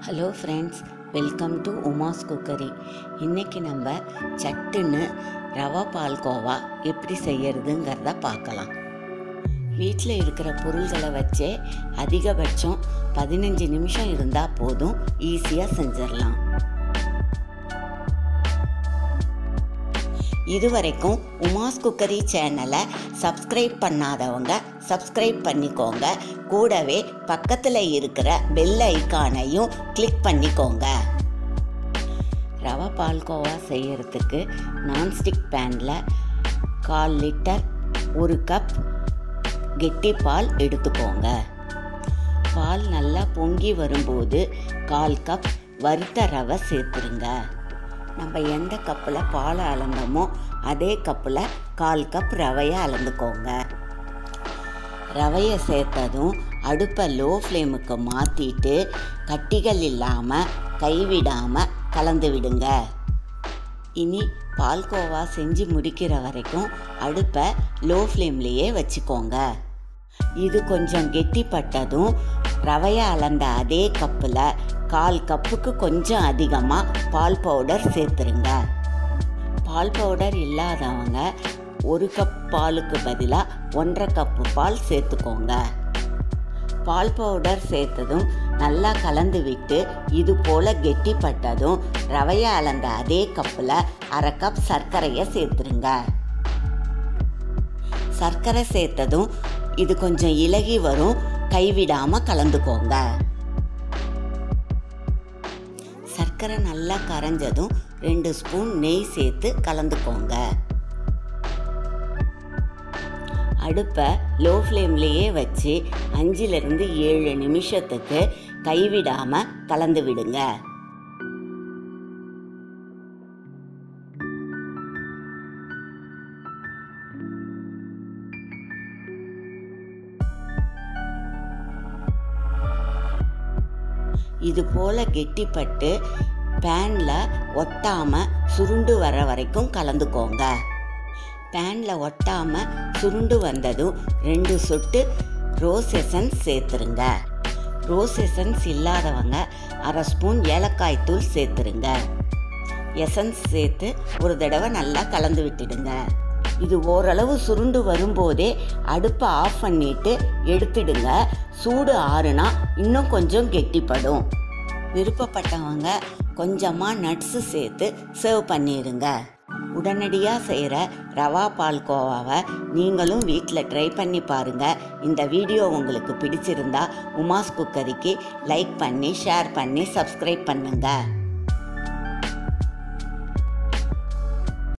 hello friends welcome to Uma's cookery இன்றைக்கி நம்ம சட்டுன்னு ரவா பால்கோவா எப்படி செய்யறதுங்கிறத பார்க்கலாம் வீட்டில் இருக்கிற பொருள்களை வச்சே அதிகபட்சம் பதினஞ்சு நிமிஷம் இருந்தால் போதும் ஈஸியாக செஞ்சிடலாம் இதுவரைக்கும் உமாஸ் குக்கரி சேனலை சப்ஸ்கிரைப் பண்ணாதவங்க சப்ஸ்கிரைப் பண்ணிக்கோங்க கூடவே பக்கத்தில் இருக்கிற பெல் ஐக்கானையும் கிளிக் பண்ணிக்கோங்க ரவா பால்கோவா செய்யறதுக்கு நான்ஸ்டிக் பேனில் கால் லிட்டர் ஒரு கப் கெட்டி பால் எடுத்துக்கோங்க பால் நல்லா பொங்கி வரும்போது கால் கப் வறுத்த ரவை சேர்த்துருங்க நம்ம எந்த கப்பில் பாலை அளந்தோமோ அதே கப்பில் கால் கப் ரவையை அளந்துக்கோங்க ரவையை சேர்த்ததும் அடுப்பை லோ ஃப்ளேமுக்கு மாற்றிட்டு கட்டிகள் இல்லாமல் கைவிடாமல் கலந்து விடுங்க இனி பால்கோவா செஞ்சு முடிக்கிற வரைக்கும் அடுப்பை லோ ஃப்ளேம்லேயே வச்சுக்கோங்க இது கொஞ்சம் கெட்டிப்பட்டதும் ரவையை அளந்த அதே கப்பில் கால் கப்புக்கு கொஞ்சம் அதிகமாக பால் பவுடர் சேர்த்துருங்க பால் பவுடர் இல்லாதவங்க ஒரு கப் பாலுக்கு பதிலாக ஒன்றரை கப்பு பால் சேர்த்துக்கோங்க பால் பவுடர் சேர்த்ததும் நல்லா கலந்து விட்டு இது போல் கெட்டிப்பட்டதும் ரவையை அளந்த அதே கப்பில் அரை கப் சர்க்கரையை சேர்த்துருங்க சர்க்கரை சேர்த்ததும் இது கொஞ்சம் இலகி வரும் கைவிடாமல் கலந்துக்கோங்க சர்க்கரை நல்லா கரைஞ்சதும் ரெண்டு ஸ்பூன் நெய் சேர்த்து கலந்துக்கோங்க அடுப்பை லோ ஃப்ளேம்லேயே வச்சு அஞ்சிலிருந்து ஏழு நிமிஷத்துக்கு கைவிடாமல் கலந்து விடுங்க இது போல் கெட்டிப்பட்டு பேனில் ஒட்டாமல் சுருண்டு வர வரைக்கும் கலந்துக்கோங்க பேனில் ஒட்டாமல் சுருண்டு வந்ததும் ரெண்டு சொட்டு ரோஸ் எசன்ஸ் சேர்த்துருங்க ரோஸ் எசன்ஸ் இல்லாதவங்க அரை ஸ்பூன் ஏலக்காய் தூள் சேர்த்துருங்க எசன்ஸ் சேர்த்து ஒரு தடவை நல்லா கலந்து விட்டுடுங்க இது ஓரளவு சுருண்டு வரும்போதே அடுப்பை ஆஃப் பண்ணிட்டு எடுத்துடுங்க சூடு ஆறுனா இன்னும் கொஞ்சம் கெட்டிப்படும் விருப்பப்பட்டவங்க கொஞ்சமாக நட்ஸு சேர்த்து சர்வ் பண்ணிடுங்க உடனடியாக செய்கிற ரவா பால்கோவாவை நீங்களும் வீட்டில் ட்ரை பண்ணி பாருங்கள் இந்த வீடியோ உங்களுக்கு பிடிச்சிருந்தா உமாஸ் குக்கரிக்கு லைக் பண்ணி ஷேர் பண்ணி சப்ஸ்கிரைப் பண்ணுங்கள்